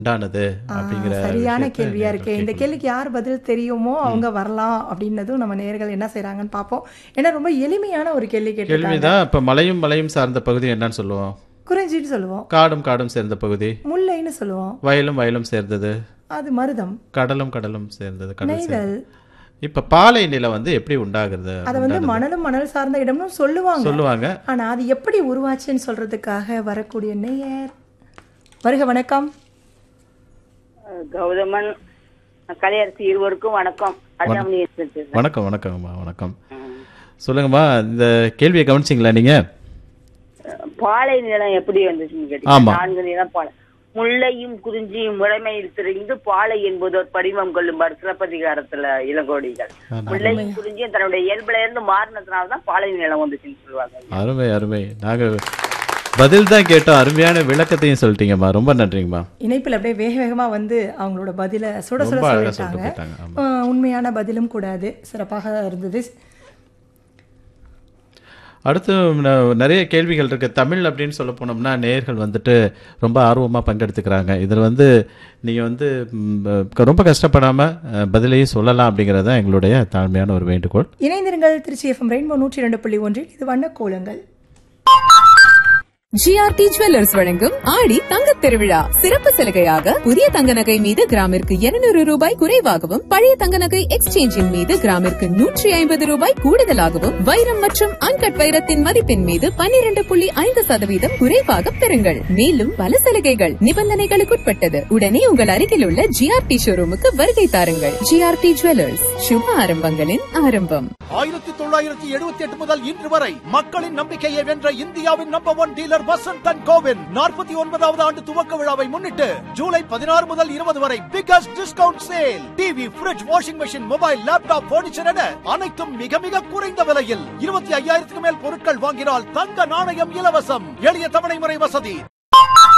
உண்டானது ஆ, அப்படிங்கிற சரியான விஷயத்தை கேள்வியா நேர்கள் இருக்கு இந்த கேட்கணும். கேள்விக்கு யார் பதில் தெரியுமோ அவங்க வரலாம் அப்படின்னதும் நம்ம நேர்கள் என்ன செய்றாங்கன்னு பார்ப்போம் ஏன்னா ரொம்ப எளிமையான ஒரு கேள்வி கேட்டிருக்காங்க கேள்விதான் இப்ப மலையும் மலையும் சார்ந்த பகுதி என்னன்னு சொல்லுவோம் குறிஞ்சின்னு சொல்லுவோம் காடும் காடும் சேர்ந்த பகுதி முல்லைன்னு சொல்லுவோம் வயலும் வயலும் சேர்ந்தது அது மருதம் கடலும் கடலும் சேர்ந்தது கடல் சேர்ந்தது நெய்தல் இப்ப பாலை நிலம் வந்து எப்படி உண்டாகிறது அதை வந்து மணலும் மணல் சார்ந்த இடம்னு சொல்லுவாங்க சொல்லுவாங்க ஆனா அது எப்படி உருவாச்சுன்னு சொல்றதுக்காக வரக்கூடிய நேயர் வருக வணக்கம் கௌதமன் கலையரசி இருவருக்கும் வணக்கம் அருணாமணி பேசுறேன். வணக்கம் வணக்கம்மா வணக்கம் சொல்லுங்கம்மா இந்த கேள்வியை கவனிச்சிங்களா நீங்க பாலை நிலம் எப்படி வந்துச்சுன்னு ஆமா. கேட்டீங்க நான்கு நிலம் பாலை முல்லையும் குறிஞ்சியும் முறைமையில் தெரிந்து பாலை என்பதோர் படிமம் கொள்ளும்பார் சிலப்பதிகாரத்துல இளங்கோடிகள் முல்லையும் குறிஞ்சியும் தன்னுடைய இயல்புல இருந்து மாறினதுனாலதான் பாலை நிலம் வந்துச்சுன்னு சொல்லுவாங்க அருமை அருமை நாங்க பதில் தான் கேட்டோம் அருமையான விளக்கத்தையும் சொல்லிட்டீங்கம்மா ரொம்ப நன்றிங்கம்மா இணைப்பில் அப்படியே வேக வேகமா வந்து அவங்களோட பதிலை சுட சுட ரொம்ப அழகா சொல்லிட்டாங்க சொல்லிட்டு போயிட்டாங்க ஆமா. ஆ, உண்மையான பதிலும் கூடாது சிறப்பாக இருந்தது அடுத்து ந- நிறைய கேள்விகள் இருக்கு தமிழ் அப்படின்னு சொல்ல போனோம்னா நேயர்கள் வந்துட்டு ரொம்ப ஆர்வமாக பங்கெடுத்துக்கிறாங்க இதில் வந்து நீங்கள் வந்து ம், ரொம்ப கஷ்டப்படாமல் பதிலையும் சொல்லலாம் அப்படிங்கிறது தான் எங்களுடைய தாழ்மையான ஒரு வேண்டுகோள் இணைந்திருங்கள் திருச்சி எஃப்எம் ரெயின்போ நூற்றி ரெண்டு புள்ளி ஒன்றில் இது வண்ண கோலங்கள் ஜிஆர்டி ஜுவல்லர்ஸ் வழங்கும் ஆடி தங்கத் திருவிழா சிறப்பு சலுகையாக புதிய தங்க நகை மீது கிராமிற்கு 200 ரூபாய் குறைவாகவும் பழைய தங்க நகை எக்ஸ்சேஞ்சின் மீது கிராமிற்கு நூற்றி ஐம்பது ரூபாய் கூடுதலாகவும் வைரம் மற்றும் அன்கட் வைரத்தின் மதிப்பின் மீது 12.5% புள்ளி ஐந்து சதவீதம் குறைவாக பெறுங்கள் மேலும் பல சலுகைகள் நிபந்தனைகளுக்குட்பட்டது உடனே உங்கள் அருகில் உள்ள ஜிஆர்டி ஷோரூமுக்கு வருகை தாருங்கள் ஜிஆர்டி ஜுவல்லர்ஸ் சுப ஆரம்பங்களின் ஆரம்பம் ஆயிரத்தி தொள்ளாயிரத்தி எழுபத்தி எட்டு முதல் இன்று வரை மக்களின் நம்பிக்கையை வென்ற இந்தியாவின் number one dealer Vasanth and கோவின் நாற்பத்தி ஒன்பதாவது ஆண்டு துவக்க விழாவை முன்னிட்டு ஜூலை பதினாறு முதல் இருபது வரை biggest discount sale TV fridge washing machine mobile laptop furniture என அனைத்தும் மிக மிக குறைந்த விலையில் இருபத்தி ஐயாயிரத்துக்கு மேல் பொருட்கள் வாங்கினால் தங்க நாணயம் இலவசம் எளிய தவணை முறை வசதி